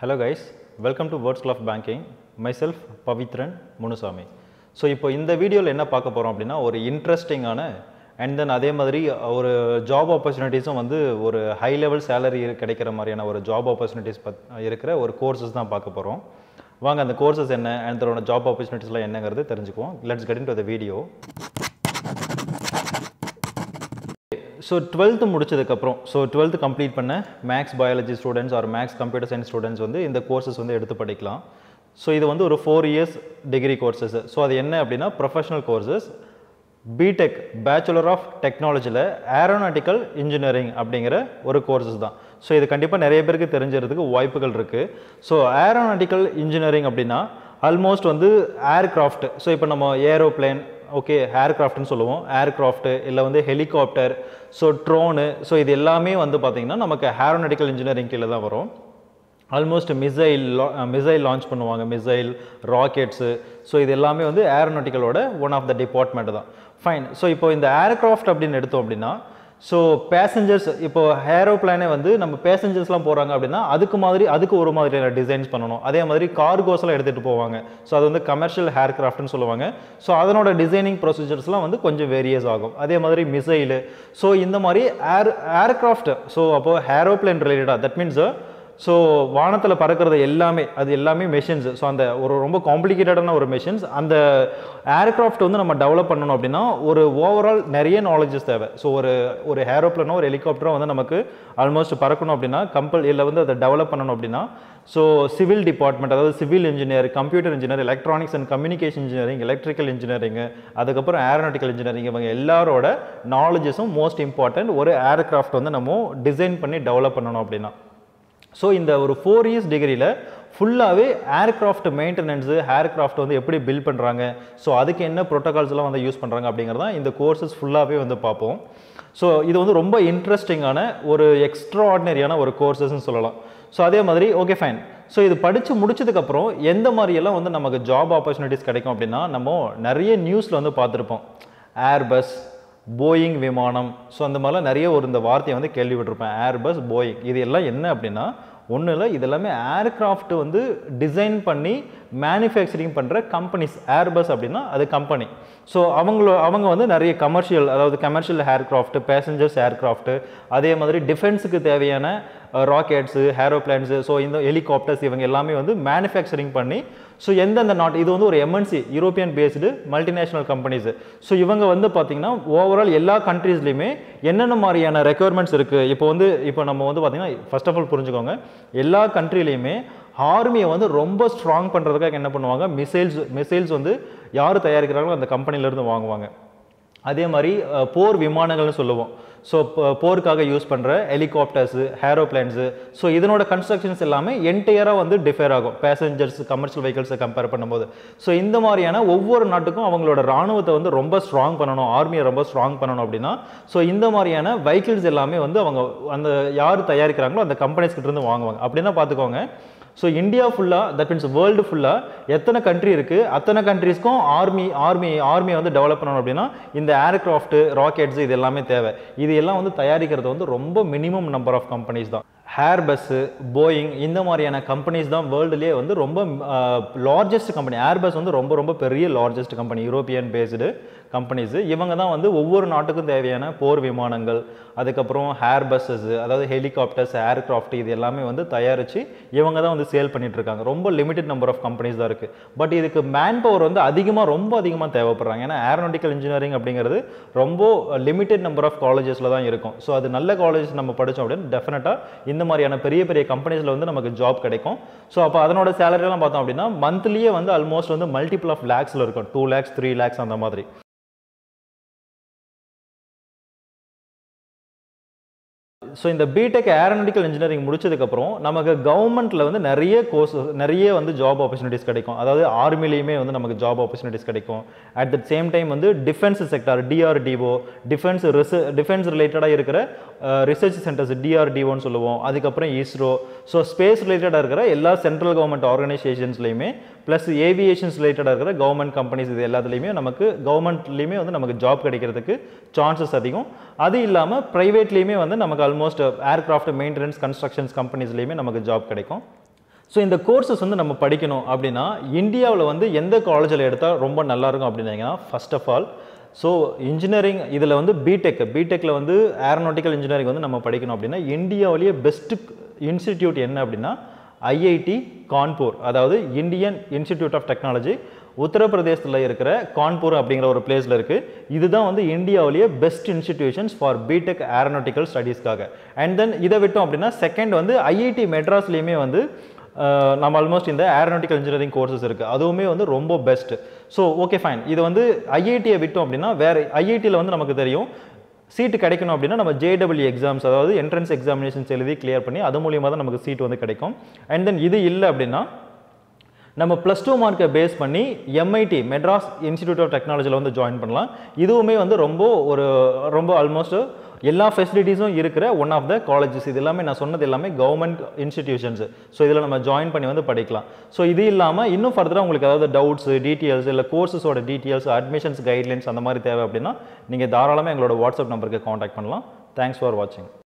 hello guys welcome to words of banking myself Pavithran Munusamy so இப்போ இந்த வீடியோவில் என்ன பார்க்க போகிறோம் அப்படின்னா ஒரு இன்ட்ரெஸ்டிங்கான அண்ட் தென் அதே மாதிரி ஒரு ஜாப் ஆப்பர்ச்சுனிட்டிஸும் வந்து ஒரு ஹை லெவல் சேலரி கிடைக்கிற மாதிரியான ஒரு ஜாப் ஆப்பர்ச்சுனிட்டிஸ் பத் இருக்கிற ஒரு கோர்சஸ் தான் பார்க்க போகிறோம் வாங்க அந்த கோர்சஸ் என்ன அண்ட் அதோட ஜாப் ஆப்பர்ச்சுனிட்டிஸ்லாம் என்னங்கிறது தெரிஞ்சுக்குவோம் let's get into the video so twelfth முடிச்சதுக்கப்புறம் ஸோ டுவெல்த்து கம்ப்ளீட் பண்ண maths biology students or maths computer science students வந்து இந்த கோர்சஸ் வந்து எடுத்து படிக்கலாம் ஸோ இது வந்து ஒரு four years degree courses so அது என்ன அப்படின்னா professional courses BTech bachelor of டெக்னாலஜியில் ஏரோநாட்டிக்கல் இன்ஜினியரிங் அப்படிங்கிற ஒரு கோர்சஸ் தான் ஸோ இது கண்டிப்பாக நிறைய பேருக்கு தெரிஞ்சிறதுக்கு வாய்ப்புகள் இருக்குது ஸோ ஏரோநாட்டிக்கல் இன்ஜினியரிங் அப்படின்னா ஆல்மோஸ்ட் வந்து ஏர்கிராஃப்ட் ஸோ இப்போ நம்ம ஏரோப்ளேன் ஓகே ஏர்கிராஃப்ட்னு சொல்லுவோம் ஏர்கிராஃப்ட்டு இல்லை வந்து ஹெலிகாப்டர் ஸோ ட்ரோனு ஸோ இது எல்லாமே வந்து பார்த்திங்கன்னா நமக்கு ஏரோநாட்டிக்கல் இன்ஜினியரிங் கீழே தான் வரும் ஆல்மோஸ்ட் மிசைல் மிசைல் லான்ச் பண்ணுவாங்க மிசைல் ராக்கெட்ஸு ஸோ இது எல்லாமே வந்து ஏரோநாட்டிக்கலோட ஒன் ஆஃப் த டிபார்ட்மெண்ட் தான் ஃபைன் ஸோ இப்போ இந்த ஏர்கிராஃப்ட் அப்படின்னு எடுத்தோம் அப்படின்னா ஸோ பேசஞ்சர்ஸ் இப்போ ஏரோப்ளானே வந்து நம்ம பேசஞ்சர்ஸ்லாம் போகிறாங்க அப்படின்னா அதுக்கு மாதிரி அதுக்கு ஒரு மாதிரியான டிசைன்ஸ் பண்ணணும் அதே மாதிரி கார்கோஸ்லாம் எடுத்துகிட்டு போவாங்க ஸோ அது வந்து கமர்ஷியல் ஏர்கிராஃப்ட்னு சொல்லுவாங்க ஸோ அதனோட டிசைனிங் ப்ரொசீஜர்ஸ்லாம் வந்து கொஞ்சம் வேரியஸ் ஆகும் அதே மாதிரி மிசைலு ஸோ இந்த மாதிரி ஏர் ஏர்கிராஃப்ட் ஸோ அப்போது ஏரோப்ளேன் ரிலேட்டடாக தட் மீன்ஸ் ஸோ வானத்தில் பறக்கிறது எல்லாமே அது எல்லாமே மெஷின்ஸ் ஸோ அந்த ஒரு ரொம்ப காம்ப்ளிகேட்டடான ஒரு மெஷின்ஸ் அந்த ஏர்க்ராஃப்ட் வந்து நம்ம டெவலப் பண்ணணும் அப்படின்னா ஒரு ஓவரால் நிறைய நாலேஜஸ் தேவை ஸோ ஒரு ஒரு ஏரோப்ளனோ ஒரு ஹெலிகாப்டரோ வந்து நமக்கு ஆல்மோஸ்ட் பறக்கணும் அப்படின்னா கம்பல் இல்லை வந்து அதை டெவலப் பண்ணணும் அப்படின்னா ஸோ சிவில் டிபார்ட்மெண்ட் அதாவது civil engineer computer engineer electronics and communication engineering electrical engineering அதுக்கப்புறம் ஏரோநாட்டிக்கல் இன்ஜினியரிங் இவங்க எல்லாரோட நாலேஜஸும் மோஸ்ட் இம்பார்ட்டன்ட் ஒரு ஏர்க்ராஃப்ட் வந்து நம்ம டிசைன் பண்ணி டெவலப் பண்ணணும் அப்படின்னா ஸோ இந்த ஒரு ஃபோர் இயர்ஸ் டிகிரியில் ஃபுல்லாகவே ஏர்க்ராஃப்ட் மெயின்டெனன்ஸு ஏர்க்ராஃப்ட் வந்து எப்படி பில்ட் பண்ணுறாங்க ஸோ அதுக்கு என்ன ப்ரோட்டோகால்ஸ்லாம் வந்து யூஸ் பண்ணுறாங்க அப்படிங்கிறது தான் இந்த கோர்சஸ் ஃபுல்லாகவே வந்து பார்ப்போம் ஸோ இது வந்து ரொம்ப இன்ட்ரெஸ்டிங்கான ஒரு எக்ஸ்ட்ரா ஆர்டினரியான ஒரு கோர்சஸ்ன்னு சொல்லலாம் ஸோ அதே மாதிரி ஓகே ஃபைன் ஸோ இது படித்து முடிச்சதுக்கப்புறம் எந்த மாதிரியெல்லாம் வந்து நமக்கு ஜாப் ஆப்பர்ச்சுனிட்டிஸ் கிடைக்கும் அப்படின்னா நம்ம நிறைய நியூஸில் வந்து பார்த்துருப்போம் ஏர்பஸ் போயிங் விமானம் ஸோ அந்த மாதிரிலாம் நிறைய ஒரு இந்த வார்த்தையை வந்து கேள்விப்பட்டிருப்பேன் ஏர்பஸ் போயிங் இது எல்லாம் என்ன அப்படின்னா ஒன்றும் இல்லை இது எல்லாமே ஏர்கிராஃப்ட் வந்து டிசைன் பண்ணி மேனுஃபேக்சரிங் பண்ணுற கம்பெனிஸ் ஏர்பஸ் அப்படின்னா அது கம்பெனி ஸோ அவங்களோ அவங்க வந்து நிறைய கமர்ஷியல் அதாவது கமர்ஷியல் ஏர்கிராஃப்ட் பேசஞ்சர்ஸ் ஏர்கிராஃப்ட் அதே மாதிரி டிஃபென்ஸுக்கு தேவையான ராக்கெட்ஸு ஏரோப்ளான்ஸு ஸோ இந்த ஹெலிகாப்டர்ஸ் இவங்க எல்லாமே வந்து மேனுஃபேக்சரிங் பண்ணி ஸோ எந்தெந்த நாட் இது வந்து ஒரு MNC European based multinational companies so இவங்க வந்து பார்த்திங்கன்னா ஓவரால் எல்லா கண்ட்ரீஸ்லையுமே என்னென்ன மாதிரியான ரெக்குயர்மெண்ட்ஸ் இருக்குது இப்போ வந்து இப்போ நம்ம வந்து பார்த்திங்கன்னா ஃபர்ஸ்ட் ஆஃப் ஆல் புரிஞ்சுக்கோங்க எல்லா கண்ட்ரிலையுமே ஆர்மியை வந்து ரொம்ப ஸ்ட்ராங் பண்ணுறதுக்காக என்ன பண்ணுவாங்க மிசைல்ஸ் மிசைல்ஸ் வந்து யார் தயாரிக்கிறாங்களோ அந்த கம்பெனிலேருந்து வாங்குவாங்க அதே மாதிரி போர் விமானங்கள்னு சொல்லுவோம் ஸோ போருக்காக யூஸ் பண்ணுற ஹெலிகாப்டர்ஸு ஏரோப்ளைன்ஸு ஸோ இதனோட கன்ஸ்ட்ரக்ஷன்ஸ் எல்லாமே என்டையராக வந்து டிஃபேர் ஆகும் பேசஞ்சர்ஸ் கமர்ஷியல் வெஹிக்கல்ஸை கம்பேர் பண்ணும்போது ஸோ இந்த மாதிரியான ஒவ்வொரு நாட்டுக்கும் அவங்களோட ராணுவத்தை வந்து ரொம்ப ஸ்ட்ராங் பண்ணணும் ஆர்மியை ரொம்ப ஸ்ட்ராங் பண்ணணும் அப்படின்னா ஸோ இந்த மாதிரியான வெஹிக்கிள்ஸ் எல்லாமே வந்து அவங்க அந்த யார் தயாரிக்கிறாங்களோ அந்த கம்பெனிஸ் கிட்ட இருந்து வாங்குவாங்க அப்படின்னா பார்த்துக்கோங்க ஸோ இந்தியா ஃபுல்லாக தட் மீன்ஸ் வேர்ல்டு ஃபுல்லாக எத்தனை கண்ட்ரி இருக்குது அத்தனை கண்ட்ரீஸ்க்கும் ஆர்மி ஆர்மி ஆர்மியை வந்து டெவலப் பண்ணணும் அப்படின்னா இந்த ஏர்க்ராஃப்ட் ராக்கெட்ஸ் இது எல்லாமே தேவை இது எல்லாம் வந்து தயாரிக்கிறது வந்து ரொம்ப மினிமம் நம்பர் ஆஃப் கம்பெனிஸ் தான் ஹேர் பஸ்ஸு போயிங் இந்த மாதிரியான கம்பெனிஸ் தான் வேர்ல்டுலேயே வந்து ரொம்ப லார்ஜஸ்ட் கம்பெனி ஏர்பஸ் வந்து ரொம்ப ரொம்ப பெரிய largest company European based companies இவங்க தான் வந்து ஒவ்வொரு நாட்டுக்கும் தேவையான போர் விமானங்கள் அதுக்கப்புறம் ஹேர் பஸ்ஸஸ் அதாவது ஹெலிகாப்டர்ஸ் ஏர்கிராஃப்ட் இது எல்லாமே வந்து தயாரித்து இவங்க தான் வந்து சேல் பண்ணிட்டு இருக்காங்க ரொம்ப லிமிடெட் நம்பர் ஆஃப் கம்பெனிஸ் தான் இருக்குது பட் இதுக்கு மேன் பவர் வந்து அதிகமாக ரொம்ப அதிகமாக தேவைப்படுறாங்க ஏன்னா ஏரோநாட்டிக்கல் இன்ஜினியரிங் அப்படிங்கிறது ரொம்ப லிமிடெட் நம்பர் ஆஃப் காலேஜஸில் தான் இருக்கும் ஸோ அது நல்ல காலேஜ் நம்ம படித்தோம் அப்படின்னு டெஃபினட்டாக இந்த மாதிரியான பெரிய பெரிய கம்பெனிஸில் வந்து நமக்கு ஜாப் கிடைக்கும் ஸோ அப்போ அதனோட சேலரிலாம் பார்த்தோம் அப்படின்னா மந்த்லியே வந்து ஆல்மோஸ்ட் வந்து மல்டிபிள் ஆஃப் லேக்ஸில் இருக்கும் டூ லேக்ஸ் த்ரீ லேக்ஸ் அந்த மாதிரி ஸோ இந்த பிடெக் ஏரோநாட்டிக்கல் இன்ஜினியரிங் முடிச்சதுக்கப்புறம் நமக்கு கவர்மெண்ட்டில் வந்து நிறைய கோர்ஸ் நிறைய வந்து ஜாப் ஆப்பர்ச்சுனிட்டிஸ் கிடைக்கும் அதாவது ஆர்மிலையுமே வந்து நமக்கு ஜாப் ஆப்பர்ச்சுனிட்டிஸ் கிடைக்கும் அட் த சேம் டைம் வந்து defence sector DRDO defence research defence ரிலேட்டடாக இருக்கிற ரிசர்ச் சென்டர்ஸ் டிஆர்டிஓன்னு சொல்லுவோம் அதுக்கப்புறம் இஸ்ரோ ஸோ ஸ்பேஸ் ரிலேட்டடாக இருக்கிற எல்லா சென்ட்ரல் கவர்மெண்ட் ஆர்கனைசேஷன்ஸ்லையுமே ப்ளஸ் ஏவியேஷன்ஸ் ரிலேட்டடாக இருக்கிற கவர்மெண்ட் கம்பெனிஸ் இது எல்லாத்துலேயுமே நமக்கு கவர்மெண்ட்லேயுமே வந்து நமக்கு ஜாப் கிடைக்கிறதுக்கு சான்சஸ் அதிகம் அது இல்லாமல் ப்ரைவேட்லேயுமே வந்து நமக்கு ஆல்மோஸ்ட் ஏர்கிராஃப்ட் மெயின்டெனன்ஸ் கன்ஸ்ட்ரக்ஷன்ஸ் கம்பெனிஸ்லேயுமே நமக்கு ஜாப் கிடைக்கும் ஸோ இந்த கோர்சஸ் வந்து நம்ம படிக்கணும் அப்படின்னா இந்தியாவில் வந்து எந்த காலேஜில் எடுத்தால் ரொம்ப நல்லா இருக்கும் அப்படின்னீங்கன்னா first of all so engineering இதில் வந்து பிடெக் பிடெக்கில் வந்து ஏரோநாட்டிக்கல் இன்ஜினியரிங் வந்து நம்ம படிக்கணும் அப்படின்னா இந்தியாவிலேயே பெஸ்ட்டு இன்ஸ்டிடியூட் என்ன அப்படின்னா ஐஐடி கான்பூர் அதாவது இந்தியன் இன்ஸ்டிடியூட் ஆஃப் டெக்னாலஜி உத்தரப்பிரதேசத்தில் இருக்கிற கான்பூர் அப்படிங்கிற ஒரு பிளேஸில் இருக்குது இதுதான் வந்து இந்தியாவிலேயே best institutions for BTech aeronautical ஸ்டடீஸ்க்காக அண்ட் தென் இதை விட்டோம் அப்படின்னா செகண்ட் வந்து ஐஐடி மெட்ராஸ்லேயுமே வந்து அஹ், நம்ம ஆல்மோஸ்ட் இந்த ஏரோநாட்டிக்கல் இன்ஜினியரிங் கோர்சஸ் இருக்குது அதுவுமே வந்து ரொம்ப பெஸ்ட் ஸோ ஓகே ஃபைன் இது வந்து ஐஐடியை விட்டோம் அப்படின்னா வேறு ஐஐடியில் வந்து நமக்கு தெரியும் சீட்டு கிடைக்கணும் அப்படின்னா நம்ம ஜேடபிள்யூ எக்ஸாம்ஸ் அதாவது என்ட்ரன்ஸ் எக்ஸாமினேஷன்ஸ் எழுதி கிளியர் பண்ணி அது மூலியமாக தான் நமக்கு சீட் வந்து கிடைக்கும் அண்ட் தென் இது இல்லை அப்படின்னா நம்ம ப்ளஸ் டூ மார்க்கை பேஸ் பண்ணி எம்ஐடி மெட்ராஸ் இன்ஸ்டிடியூட் ஆஃப் டெக்னாலஜியில் வந்து ஜாயின் பண்ணலாம் இதுவுமே வந்து ரொம்ப ஒரு ரொம்ப ஆல்மோஸ்ட் எல்லா ஃபெசிலிட்டிஸும் இருக்கிற ஒன் ஆஃப் த காலேஜஸ் இது எல்லாமே நான் சொன்னது எல்லாமே கவர்மெண்ட் இன்ஸ்டிடியூஷன்ஸ் ஸோ இதில் நம்ம ஜாயின் பண்ணி வந்து படிக்கலாம் ஸோ இது இல்லாமல் இன்னும் ஃபர்தராக உங்களுக்கு ஏதாவது டவுட்ஸ் டீட்டெயில்ஸ் இல்லை கோர்சஸோட டீட்டெயில்ஸ் அட்மிஷன்ஸ் கைட்லைன்ஸ் அந்த மாதிரி தேவை அப்படின்னா நீங்கள் தாராளமாக எங்களோட வாட்ஸ்அப் நம்பருக்கு காண்டாக்ட் பண்ணலாம் தேங்க்ஸ் ஃபார் வாட்சிங்